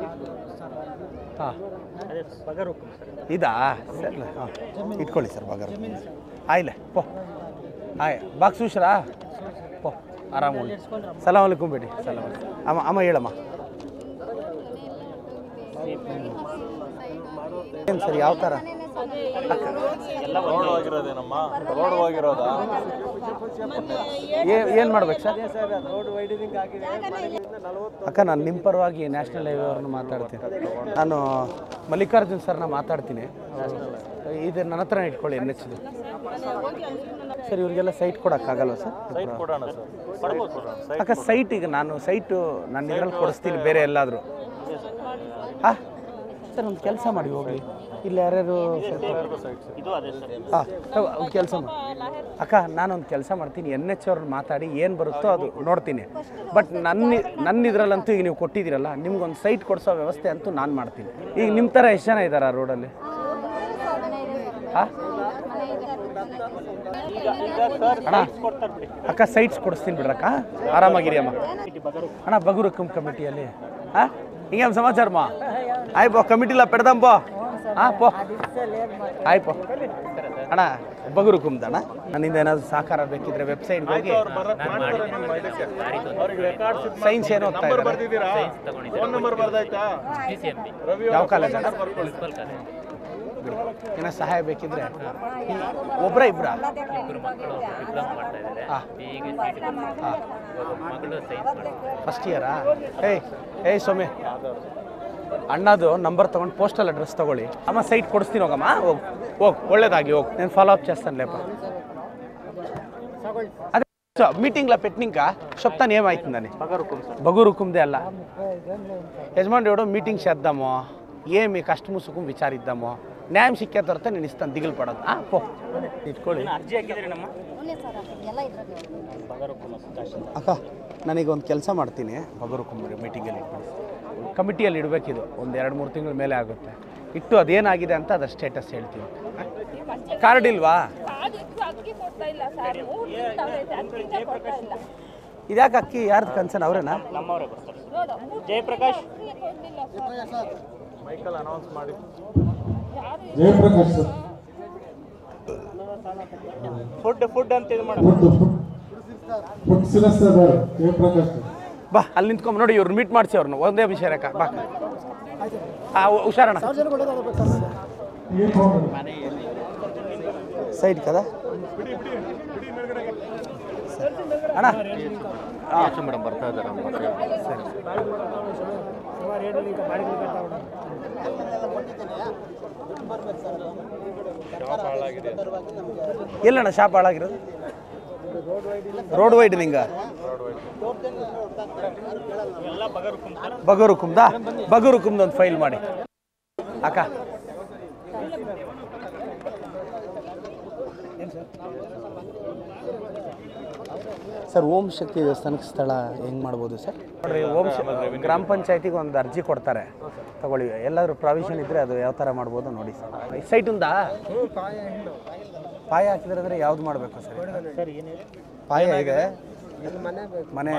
ಹಾಂ ಅದೇ ಬಗರು ಇದಾ ಸರಿ ಹಾಂ ಇಟ್ಕೊಳ್ಳಿ ಸರ್ ಬಗರ್ ಆಯ್ಲೆ ಪೋ ಆಯ್ ಬಾಕ್ಸ್ ಹುಷರಾ ಪೋ ಆರಾಮ ಉಂಟು ಸಲಾಮ್ ಅಲೈಕುಮ್ ಬೇಟಿ ಸಲಾಮ್ ಅಮ್ಮ ಅಮ್ಮ ಹೇಳಮ್ಮ ಏನು ಸರ್ ಯಾವ ಥರ ರೋಡ್ ಹೋಗಿರೋದೇನಮ್ಮ ರೋಡ್ ಹೋಗಿರೋದಾ ಏನು ಮಾಡ್ಬೇಕು ಸರ್ ರೋಡ್ ವೈಡನಿಂಗ್ ಆಗಿದೆ ಅಕ್ಕ ನಾನು ನಿಮ್ಮ ಪರವಾಗಿ ನ್ಯಾಷನಲ್ ಹೈವೇ ಅವ್ರನ್ನ ಮಾತಾಡ್ತೀನಿ ನಾನು ಮಲ್ಲಿಕಾರ್ಜುನ್ ಸರ್ನ ಮಾತಾಡ್ತೀನಿ ಇದು ನನ್ನ ಹತ್ರ ಇಟ್ಕೊಳ್ಳಿ ಎನ್ ಎಚ್ ಸರ್ ಇವ್ರಿಗೆಲ್ಲ ಸೈಟ್ ಕೊಡೋಕ್ಕಾಗಲ್ವ ಸರ್ ಸೈಟ್ ಕೊಡೋಣ ಸರ್ ಕೊಡ್ಬೋದು ಕೊಡೋಣ ಸೈಟ್ ಅಕ್ಕ ಸೈಟ್ ಈಗ ನಾನು ಸೈಟು ನಾನು ಇದರಲ್ಲಿ ಕೊಡಿಸ್ತೀನಿ ಬೇರೆ ಎಲ್ಲಾದರೂ ಹಾಂ ಸರ್ ಒಂದು ಕೆಲಸ ಮಾಡಿ ಹೋಗಿ ಇಲ್ಲಿ ಯಾರ್ಯಾರು ಇದು ಅದೇ ಸರ್ ಹಾಂ ಒಂದು ಕೆಲಸ ಮಾಡಿ ಅಕ್ಕ ನಾನೊಂದು ಕೆಲಸ ಮಾಡ್ತೀನಿ ಎನ್ ಎಚ್ ಅವ್ರನ್ನ ಮಾತಾಡಿ ಏನು ಬರುತ್ತೋ ಅದು ನೋಡ್ತೀನಿ ಬಟ್ ನನ್ನ ನನ್ನ ಇದರಲ್ಲಂತೂ ಈಗ ನೀವು ಕೊಟ್ಟಿದ್ದೀರಲ್ಲ ನಿಮ್ಗೊಂದು ಸೈಟ್ ಕೊಡಿಸೋ ವ್ಯವಸ್ಥೆ ಅಂತೂ ನಾನು ಮಾಡ್ತೀನಿ ಈಗ ನಿಮ್ಮ ಥರ ಎಷ್ಟು ಜನ ಇದ್ದಾರೆ ಆ ರೋಡಲ್ಲಿ ಹಾಂ ಅಣ್ಣ ಕೊಡ್ತಾರೆ ಬಿಡಿ ಅಕ್ಕ ಸೈಟ್ಸ್ ಕೊಡಿಸ್ತೀನಿ ಬಿಡ್ರಕ್ಕ ಆರಾಮಾಗಿರಿ ಅಮ್ಮ ಅಣ್ಣ ಬಗುರುಕಂ ಕಮಿಟಿಯಲ್ಲಿ ಹಾಂ ಹಿಂಗೆ ಸಮಾಚಾರ ಮಾ ಆಯ್ ಪೋ ಕಮಿಟಿಲ ಪೆಡ್ದಾಂ ಪೋ ಹಾಂ ಪೋ ಆಯ್ ಪೋ ಅಣ್ಣ ಬಗುರುಕುಮ್ದ ಅಣ್ಣ ನನ್ನಿಂದ ಏನಾದರೂ ಸಹಕಾರ ಬೇಕಿದ್ರೆ ವೆಬ್ಸೈಟ್ಗೆ ಹೋಗಿ ಸೈನ್ಸ್ ಏನೋ ಓದ್ತಾ ಇದ್ದಾರೆ ಫೋನ್ ನಂಬರ್ ಬರ್ದಾಯ್ತಾ ಯಾವ ಕಾಲೇಜ್ ಅಣ್ಣ ಬಿಡಿ. ಏನೋ ಸಹಾಯ ಬೇಕಿದ್ರೆ ಒಬ್ರ ಇಬ್ರ ಫಸ್ಟ್ ಇಯರಾ ಏಯ್ ಏಯ್ ಸೊಮ್ಮೆ ಅಣ್ಣದು ನಂಬರ್ ತೊಗೊಂಡು ಪೋಸ್ಟಲ್ ಅಡ್ರೆಸ್ ತಗೊಳ್ಳಿ ಅಮ್ಮ ಸೈಟ್ ಕೊಡಿಸ್ತೀನಿ ಹೋಗಮ್ಮ ಹೋಗು ಹೋಗು ಒಳ್ಳೇದಾಗಿ ಹೋಗು నేను ఫాలో అప్ చేస్తాను లేప అదే మీటింగ్లో పెట్టినాక చెప్తాను ఏమవుతుందని బగురు హుకుందే అలా యజమాని ఎవడో మీటింగ్ చేద్దాము ఏమి కష్టము సుఖం విచారిద్దాము న్యాయం సిక్కే తర్వాత నేను ఇస్తాను దిగులు పడదు ఆ, పో ఇಟ್ಕೊಳ್ಳಿ ಅರ್ಜಿ ಹಾಕಿದ್ರಿ ನಮ್ಮ ಎಲ್ಲ ಇದ್ರಲ್ಲಿ ಬಗರು ತಹಶೀಲ್ದಾರ್ ಅಕ್ಕ ನನಗೆ ಒಂದು ಕೆಲಸ ಮಾಡ್ತೀನಿ ಬಗರು ಕುಂಬರಿ ಮೀಟಿಂಗಲ್ಲಿ ಇಟ್ಬಿಡಿ ಕಮಿಟಿಯಲ್ಲಿ ಇಡಬೇಕಿದು ಒಂದು ಎರಡು ಮೂರು ತಿಂಗಳ ಮೇಲೆ ಆಗುತ್ತೆ ಇಟ್ಟು ಅದೇನಾಗಿದೆ ಅಂತ ಅದರ ಸ್ಟೇಟಸ್ ಹೇಳ್ತೀವಿ ಕಾರ್ಡ್ ಇಲ್ವಾ ಅಕ್ಕಿ ಕೊಡ್ತಾ ಇಲ್ಲ ಸರ್ ಮೂರು ತಿಂತಾವೆ ಅಕ್ಕಿನೇ ಕೊಡ್ತಾ ಇಲ್ಲ ಇದ್ಯಾಕೆ ಅಕ್ಕಿ ಯಾರ್ದು ಕನ್ಸನ್ ಅವರೇನಾ ನಮ್ಮವರೇ ಬರ್ತಾರೆ ನೋಡು ಮೂರು ಜಯಪ್ರಕಾಶ್ ತಿಂಗಳು ಕೊಡ್ಲಿಲ್ಲ ಸರ್ ಮೈಕಲ್ ಅನೌನ್ಸ್ ಮಾಡಿ ಜಯಪ್ರಕಾಶ್ ಸರ್ ಫುಡ್ ಫುಡ್ ಅಂತ ಇದು ಮಾಡ ಫುಡ್ ಫುಡ್ ಸಿಲಸ್ತದಾರ್ ಜಯಪ್ರಕಾಶ್ ಸರ್ ಬಾ ಅಲ್ಲಿ ನಿಂತ್ಕೊಂಡ್ ನೋಡಿ ಇವ್ರು ಮೀಟ್ ಮಾಡಿಸಿ ಅವ್ರನ್ನ ಒಂದೇ ವಿಷಯ ರೇಖಾ ಬಾ ಆ ಹುಷಾರಣ್ಣ ಈ ಫೋನ್ ಸೈಡ್ కదా ಅಣ್ಣ ಮೇಡಮ್ ಬರ್ತಾ ಇದ್ದಾರೆ ಎಲ್ಲಣ್ಣ ಶಾಪ್ ಹಾಳಾಗಿರೋದು ರೋಡ್ ವೈಡನಿಂಗ ಬಗರು ಕುಮ್ದಾ ಬಗರು ಕುಮ್ದ ಒಂದು ಫೈಲ್ ಮಾಡಿ ಅಕ್ಕ ಸರ್ ಓಂ ಶಕ್ತಿ ದೇವಸ್ಥಾನಕ್ಕೆ ಸ್ಥಳ ಹೆಂಗೆ ಮಾಡ್ಬೋದು ಸರ್ ನೋಡ್ರಿ ಓಂ ಶ- ಗ್ರಾಮ ಪಂಚಾಯತಿಗೆ ಒಂದು ಅರ್ಜಿ ಕೊಡ್ತಾರೆ ತಗೊಳ್ಳಿ ಎಲ್ಲಾದರೂ ಪ್ರಾವಿಷನ್ ಇದ್ದರೆ ಅದು ಯಾವ ಥರ ಮಾಡ್ಬೋದು ನೋಡಿ ಸರ್ ಸೈಟ್ ಉಂದಾ ಪಾಯ ಹಾಕಿದ್ರೆ ಅಂದರೆ ಯಾವ್ದು ಮಾಡಬೇಕು ಸರ್ ಸರ್ ಏನಿದೆ ಪಾಯ ಇದೆ ಮನೆ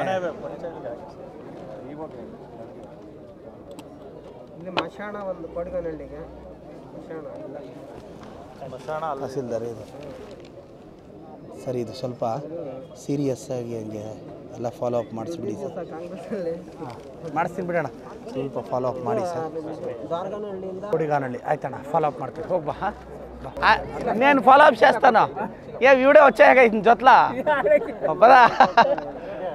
ಇಲ್ಲಿ ಮಶಾಣ ಒಂದು ಕೊಡಗನಹಳ್ಳಿಗೆ ಮಶಾಣ ಇಲ್ಲ ತಹಸೀಲ್ದಾರ್ ಇದು ಸರ್ ಇದು ಸ್ವಲ್ಪ ಸೀರಿಯಸ್ ಆಗಿ ಹಂಗೆ ಎಲ್ಲ ಫಾಲೋ ಅಪ್ ಮಾಡಿಸ್ಬಿಡಿ ಸರ್ ಕಾಂಗ್ರೆಸ್ನಲ್ಲಿ ಮಾಡಿಸ್ತೀನಿ ಬಿಡೋಣ ಸ್ವಲ್ಪ ಫಾಲೋ ಅಪ್ ಮಾಡಿ ಸರ್ ದ್ವಾರಗನಹಳ್ಳಿಯಿಂದ కొడిగానండి అయితేనా ఫాలో అప్ ಮಾಡ್ತೀನಿ ಹೋಗ್ಬಾ ಹಾ? ಆ, నేను ఫాలో అప్ చేస్తాను ఏ వీడియో వచ్చాక జొత్లా పదా